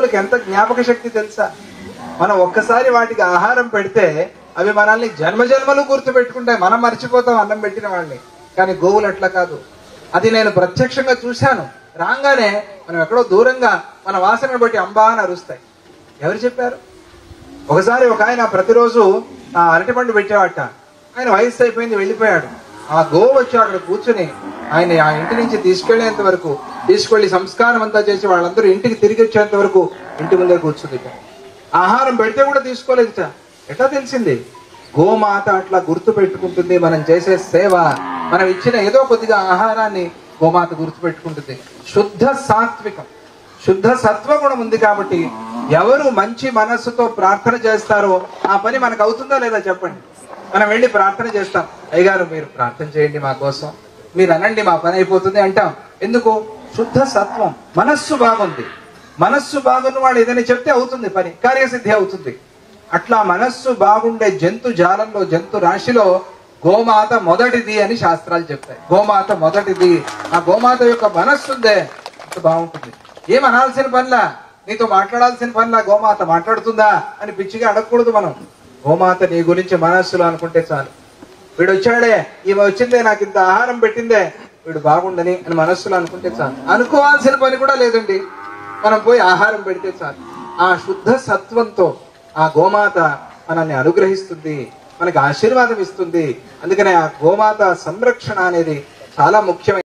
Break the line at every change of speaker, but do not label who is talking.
జంతువులకు ఎంత జ్ఞాపక శక్తి తెలుసా మనం ఒక్కసారి వాటికి ఆహారం పెడితే అవి మనల్ని జన్మ జన్మలు గుర్తు పెట్టుకుంటాయి మనం మర్చిపోతాం అన్నం పెట్టిన వాళ్ళని కానీ గోవులు అట్లా కాదు అది నేను ప్రత్యక్షంగా చూశాను రాగానే మనం ఎక్కడో దూరంగా మన వాసనను బట్టి అంబా అని అరుస్తాయి ఎవరు చెప్పారు ఒకసారి ఒక ఆయన ప్రతిరోజు ఆ అరటిపండు పెట్టేవాట ఆయన వయసు అయిపోయింది వెళ్ళిపోయాడు ఆ గోవు వచ్చి అక్కడ కూర్చుని ఆయన ఆ ఇంటి నుంచి తీసుకెళ్లేంత వరకు తీసుకెళ్లి సంస్కారం అంతా చేసి వాళ్ళందరూ ఇంటికి తిరిగి వచ్చేంత వరకు ఇంటి ముందే కూర్చుంది ఆహారం పెడితే కూడా తీసుకోలేదు ఇట. ఎట్లా తెలిసింది గోమాత అట్లా గుర్తు పెట్టుకుంటుంది మనం చేసే సేవ మనం ఇచ్చిన ఏదో కొద్దిగా ఆహారాన్ని గోమాత గుర్తు పెట్టుకుంటుంది శుద్ధ సాత్వికం శుద్ధ సత్వగుణం ఉంది కాబట్టి ఎవరు మంచి మనస్సుతో ప్రార్థన చేస్తారో ఆ పని మనకు అవుతుందా లేదా చెప్పండి మనం వెళ్ళి ప్రార్థన చేస్తాం అయ్యగారు మీరు ప్రార్థన చేయండి మా కోసం మీరు అనండి మా పని అయిపోతుంది అంటాం ఎందుకు శుద్ధ సత్వం మనస్సు బాగుంది మనస్సు బాగున్న వాడు ఏదైనా చెప్తే అవుతుంది పని కార్యసిద్ధి అవుతుంది అట్లా మనస్సు బాగుండే జంతు జాలంలో జంతు రాశిలో గోమాత మొదటిది అని శాస్త్రాలు చెప్తాయి గోమాత మొదటిది ఆ గోమాత యొక్క మనస్సు ఉందే అంత బాగుంటుంది ఏం అనాల్సిన పనిలా నీతో మాట్లాడాల్సిన పనిలా గోమాత మాట్లాడుతుందా అని పిచ్చిగా అడగకూడదు మనం గోమాత నీ గురించి మనస్సులో అనుకుంటే చాలు వీడు వచ్చాడే ఈమె వచ్చిందే నాకు ఇంత ఆహారం పెట్టిందే వీడు బాగుండని అని మనస్సులో అనుకుంటే చాలు అనుకోవాల్సిన పని కూడా లేదండి మనం పోయి ఆహారం పెడితే చాలు ఆ శుద్ధ సత్వంతో ఆ గోమాత మనల్ని అనుగ్రహిస్తుంది మనకి ఆశీర్వాదం ఇస్తుంది అందుకనే ఆ గోమాత సంరక్షణ అనేది చాలా ముఖ్యమైన